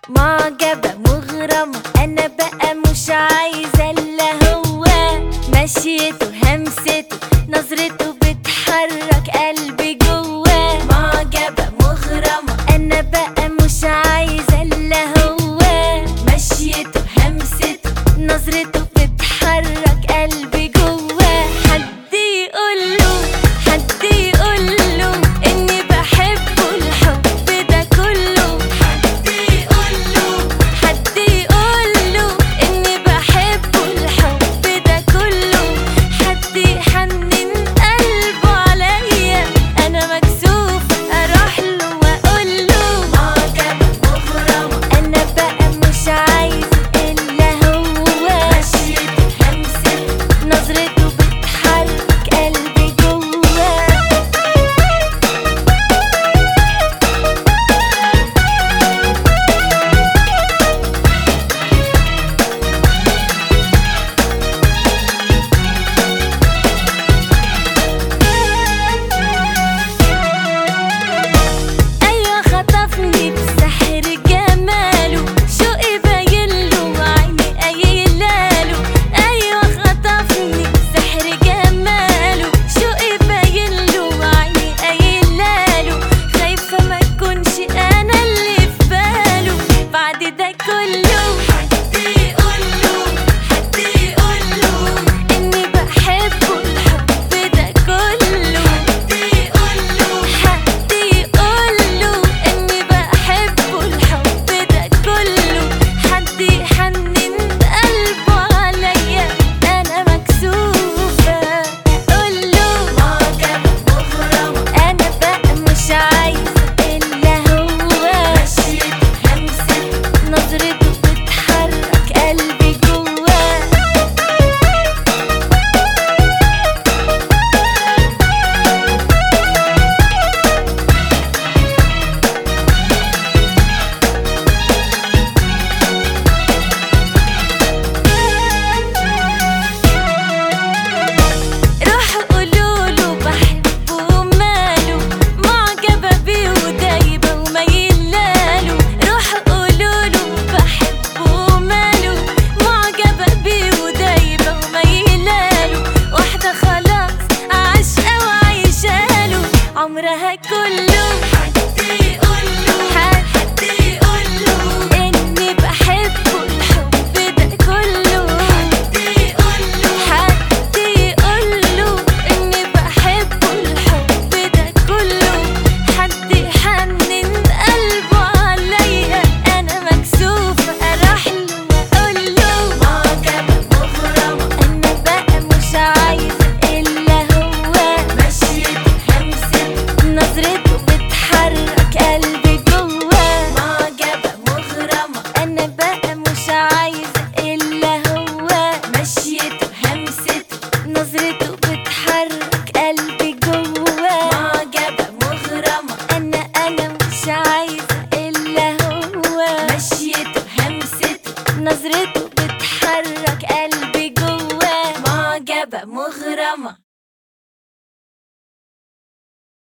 معجبة مغرمة أنا بقى مش عايزة إلا هو مشيته همسته نظرته بتحرك قلبي جواه معجبة مغرمة أنا بقى مش عايزة إلا هو مشيته همسته نظرته بتحرك قلبي جواه حد يقوله حد يقوله إني بحبه الحب ده كله حد يقوله حد يقوله إني بحبه الحب ده كله حد يحنن قلبه عليا أنا مكسوفة أروح له وأقول له معجبة مغرمة أنا بقى مش عايزة إلا هو مشيته همسته نظرته بتحرك قلبي جواه أيوة خطفني بسحر جماله شوقي باينله وعيني قايلاله أيوة خطفني بسحر جماله شوقي باينله وعيني قايلاله خايفة ما تكونش أنا اللي في باله بعد ده كله حد يقوله حد يقوله إني بحبه الحب ده كله حد يقوله حد يقوله إني بحبه الحب ده كله حد يحنن قلبه عليا أنا مكسوفة أقوله معجبة مغرمة أنا بقى مش عايزة إلا هو مشيته همسته نظرته بتحرك قلبي جواه روحوا قولوله بحبه وماله معجبة بيه ودايبة وميلاله روحوا قولوله بحبه وماله معجبة بيه ودايبة وميلاله واحدة خلاص عاشقة وعايشاله عمرها كله حد يقوله حد يقوله إني بحبه الحب ده كله حد يقوله حد يقوله إني بحبه الحب ده كله حد يحنن قلبه عليا أنا مكسوفة أروح له وأقول له معجبة مغرمة أنا بقى مش عايزة إلا هو مشيته همسته نظرته بتحرك قلبي جواه معجبة مغرمة أنا بقى مش عايزة إلا هو مشيته همسته نظرته بتحرك قلبي جواه معجبة مغرمة أنا أنا مش عايزة إلا هو مشيته همسته نظرته